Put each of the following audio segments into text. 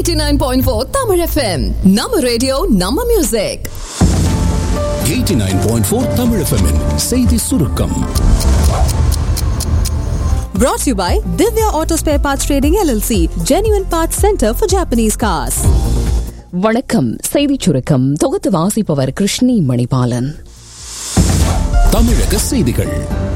89.4 Tamil FM. Nama radio, Nama music. 89.4 Tamil FM -இன் செய்தி சுருக்கம் Brought to you by Divya Auto Spare Parts Trading LLC, Genuine Parts Center for Japanese Cars. வணக்கம் செய்திச் சுருக்கம் தொகுத்து வாசிப்பவர் கிருஷ்ணி மணிபாலன் தமிழக செய்திகள்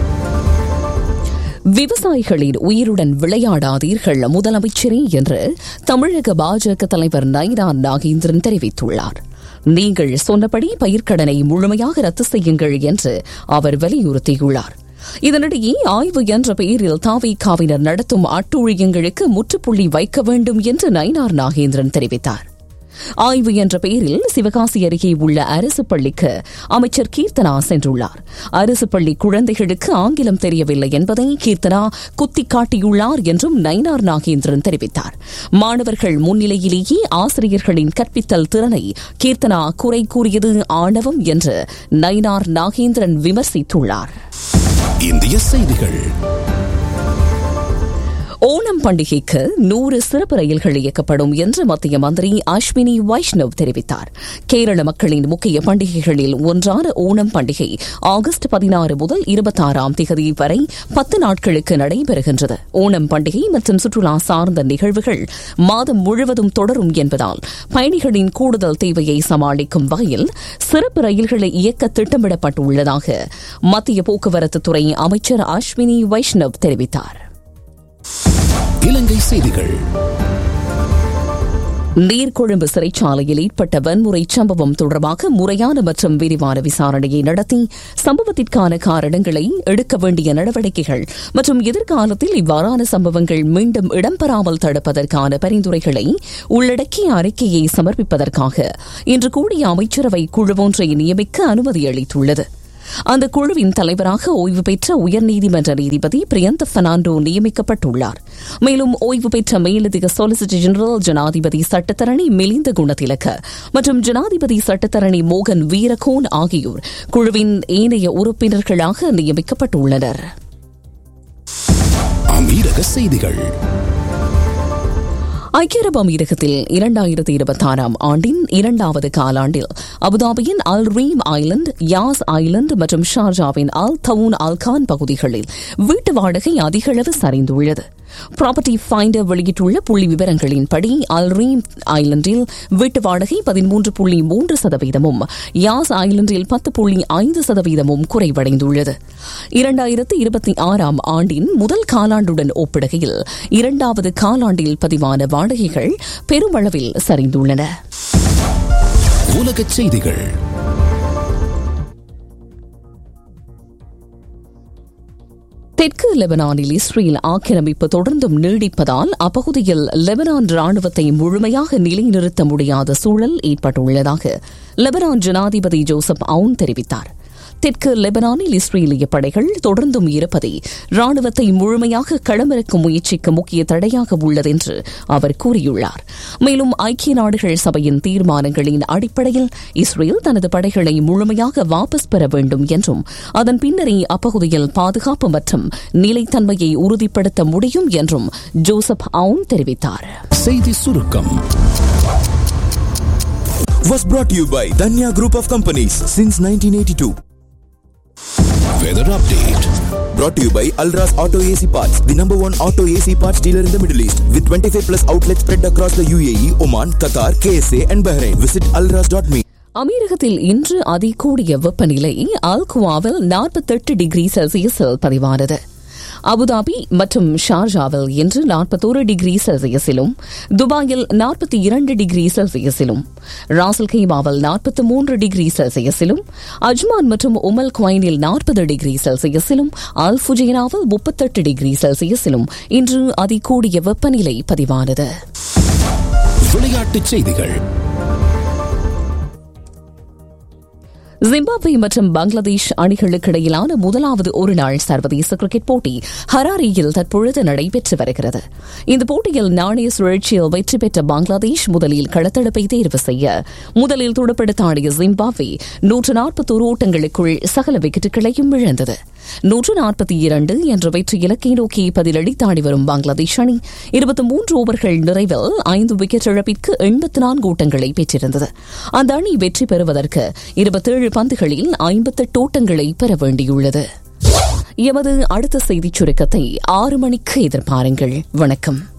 விவசாயிகளின் உயிருடன் விளையாடாதீர்கள் முதலமைச்சரே என்று தமிழக பாஜக தலைவர் நயினா நாகேந்திரன் தெரிவித்துள்ளார் நீங்கள் சொன்னபடி பயிர்க்கடனை முழுமையாக ரத்து செய்யுங்கள் என்று அவர் வலியுறுத்தியுள்ளார் இதனிடையே ஆய்வு என்ற பெயரில் தாவிகாவினர் நடத்தும் அட்டுழியங்களுக்கு முற்றுப்புள்ளி வைக்க வேண்டும் என்று நயினார் நாகேந்திரன் தெரிவித்தார் ஆய்வு என்ற பெயரில் சிவகாசி அருகே உள்ள அரசு பள்ளிக்கு அமைச்சர் கீர்த்தனா சென்றுள்ளார் அரசு பள்ளி குழந்தைகளுக்கு ஆங்கிலம் தெரியவில்லை என்பதை கீர்த்தனா குத்திக் காட்டியுள்ளார் என்றும் நயினார் நாகேந்திரன் தெரிவித்தார் மாணவர்கள் முன்னிலையிலேயே ஆசிரியர்களின் கற்பித்தல் திறனை கீர்த்தனா குறை கூறியது ஆணவம் என்று நயினார் நாகேந்திரன் விமர்சித்துள்ளார் இந்திய செய்திகள் ஓணம் பண்டிகைக்கு நூறு சிறப்பு ரயில்கள் இயக்கப்படும் என்று மத்திய மந்திரி அஸ்வினி வைஷ்ணவ் தெரிவித்தார் கேரள மக்களின் முக்கிய பண்டிகைகளில் ஒன்றான ஓணம் பண்டிகை ஆகஸ்ட் பதினாறு முதல் இருபத்தாறாம் தேதி வரை பத்து நாட்களுக்கு நடைபெறுகின்றது ஓணம் பண்டிகை மற்றும் சுற்றுலா சார்ந்த நிகழ்வுகள் மாதம் முழுவதும் தொடரும் என்பதால் பயணிகளின் கூடுதல் தேவையை சமாளிக்கும் வகையில் சிறப்பு ரயில்களை இயக்க திட்டமிடப்பட்டுள்ளதாக மத்திய போக்குவரத்து துறை அமைச்சர் அஸ்வினி வைஷ்ணவ் தெரிவித்தார் இலங்கை செய்திகள் நீர்கொழும்பு சிறைச்சாலையில் ஏற்பட்ட வன்முறை சம்பவம் தொடர்பாக முறையான மற்றும் விரிவான விசாரணையை நடத்தி சம்பவத்திற்கான காரணங்களை எடுக்க வேண்டிய நடவடிக்கைகள் மற்றும் எதிர்காலத்தில் இவ்வாறான சம்பவங்கள் மீண்டும் இடம்பெறாமல் தடுப்பதற்கான பரிந்துரைகளை உள்ளடக்கிய அறிக்கையை சமர்ப்பிப்பதற்காக இன்று கூடிய அமைச்சரவை குழு ஒன்றை நியமிக்க அனுமதி அளித்துள்ளது அந்த குழுவின் தலைவராக ஓய்வு பெற்ற உயர்நீதிமன்ற நீதிபதி பிரியந்த பெர்னாண்டோ நியமிக்கப்பட்டுள்ளார் மேலும் ஓய்வு பெற்ற மேலதிக சொலிசிட்டர் ஜெனரல் ஜனாதிபதி சட்டத்தரணி மிலிந்த குணதிலக்க மற்றும் ஜனாதிபதி சட்டத்தரணி மோகன் வீரகோன் ஆகியோர் குழுவின் ஏனைய உறுப்பினர்களாக நியமிக்கப்பட்டுள்ளனர் அமீரக செய்திகள் ஐக்கிய அரபு அமீரகத்தில் இரண்டாயிரத்தி இருபத்தாறாம் ஆண்டின் இரண்டாவது காலாண்டில் அபுதாபியின் அல் ரீம் ஐலண்ட் யாஸ் ஐலண்ட் மற்றும் ஷார்ஜாவின் அல் தவுன் அல்கான் பகுதிகளில் வீட்டு வாடகை அதிகளவு சரிந்துள்ளது ப்ராப்பர்ட்டி ஃபைண்டர் வெளியிட்டுள்ள புள்ளி விவரங்களின்படி அல் ரீம் ஐலண்டில் வீட்டு வாடகை பதிமூன்று புள்ளி மூன்று சதவீதமும் யாஸ் ஐலண்டில் பத்து புள்ளி ஐந்து சதவீதமும் குறைவடைந்துள்ளது இரண்டாயிரத்து இருபத்தி ஆறாம் ஆண்டின் முதல் காலாண்டுடன் ஒப்பிடுகையில் இரண்டாவது காலாண்டில் பதிவான வாடகைகள் பெருமளவில் சரிந்துள்ளன உலகச் செய்திகள் தெற்கு லெபனானில் இஸ்ரேல் ஆக்கிரமிப்பு தொடர்ந்தும் நீடிப்பதால் அப்பகுதியில் லெபனான் ராணுவத்தை முழுமையாக நிலைநிறுத்த முடியாத சூழல் ஏற்பட்டுள்ளதாக லெபனான் ஜனாதிபதி ஜோசப் அவுன் தெரிவித்தார் தெற்கு லெபனானில் இஸ்ரேலிய படைகள் தொடர்ந்தும் இருப்பதே ராணுவத்தை முழுமையாக களமிறக்கும் முயற்சிக்கு முக்கிய தடையாக உள்ளது என்று அவர் கூறியுள்ளார் மேலும் ஐக்கிய நாடுகள் சபையின் தீர்மானங்களின் அடிப்படையில் இஸ்ரேல் தனது படைகளை முழுமையாக வாபஸ் பெற வேண்டும் என்றும் அதன் பின்னரே அப்பகுதியில் பாதுகாப்பு மற்றும் நிலைத்தன்மையை உறுதிப்படுத்த முடியும் என்றும் ஜோசப் அவுன் தெரிவித்தார் செய்தி சுருக்கம் was brought to you by Danya Group of Companies since 1982. Weather update Brought to you by Alras Auto AC Parts, the number one auto AC parts dealer in the Middle East, with 25 plus outlets spread across the UAE, Oman, Qatar, KSA, and Bahrain. Visit alras.me. அமீரகத்தில் இன்று அதிகூடிய வெப்பநிலை அல்குவாவில் நாற்பத்தெட்டு degree செல்சியஸில் பதிவானது Abu Dhabi மற்றும் ஷார்ஜாவில் இன்று நாற்பத்தோரு டிகிரி செல்சியஸிலும் துபாயில் நாற்பத்தி இரண்டு டிகிரி செல்சியஸிலும் ராசல் கைமாவில் நாற்பத்தி மூன்று டிகிரி செல்சியஸிலும் அஜ்மான் மற்றும் உமல் குவைனில் நாற்பது டிகிரி செல்சியஸிலும் அல் ஃபுஜைராவில் முப்பத்தெட்டு டிகிரி செல்சியஸிலும் இன்று அதிகூடிய வெப்பநிலை பதிவானது விளையாட்டுச் செய்திகள் ஜிம்பாப்வே மற்றும் பங்களாதேஷ் அணிகளுக்கு இடையிலான முதலாவது ஒருநாள் சர்வதேச கிரிக்கெட் போட்டி ஹராரியில் தற்பொழுது நடைபெற்று வருகிறது இந்த போட்டியில் நாணய சுழற்சியில் வெற்றி பெற்ற பங்களாதேஷ் முதலில் களத்தடுப்பை தேர்வு செய்ய முதலில் துடுப்படுத்த ஆடிய ஜிம்பாப்வே நூற்று நாற்பத்தோரு ஓட்டங்களுக்குள் சகல விக்கெட்டுகளையும் இழந்தது நூற்று நாற்பத்தி இரண்டு என்ற வெற்றி இலக்கை நோக்கி பதிலளித்தாடி வரும் பங்களாதேஷ் அணி இருபத்தி மூன்று ஓவர்கள் நிறைவில் ஐந்து விக்கெட் இழப்பிற்கு எண்பத்தி நான்கு ஓட்டங்களை பெற்றிருந்தது அந்த அணி வெற்றி பெறுவதற்கு இருபத்தேழு பந்துகளில் ஐம்பத்தெட்டு ஓட்டங்களை பெற வேண்டியுள்ளது எமது அடுத்த செய்திச் சுருக்கத்தை ஆறு மணிக்கு எதிர்பாருங்கள் வணக்கம்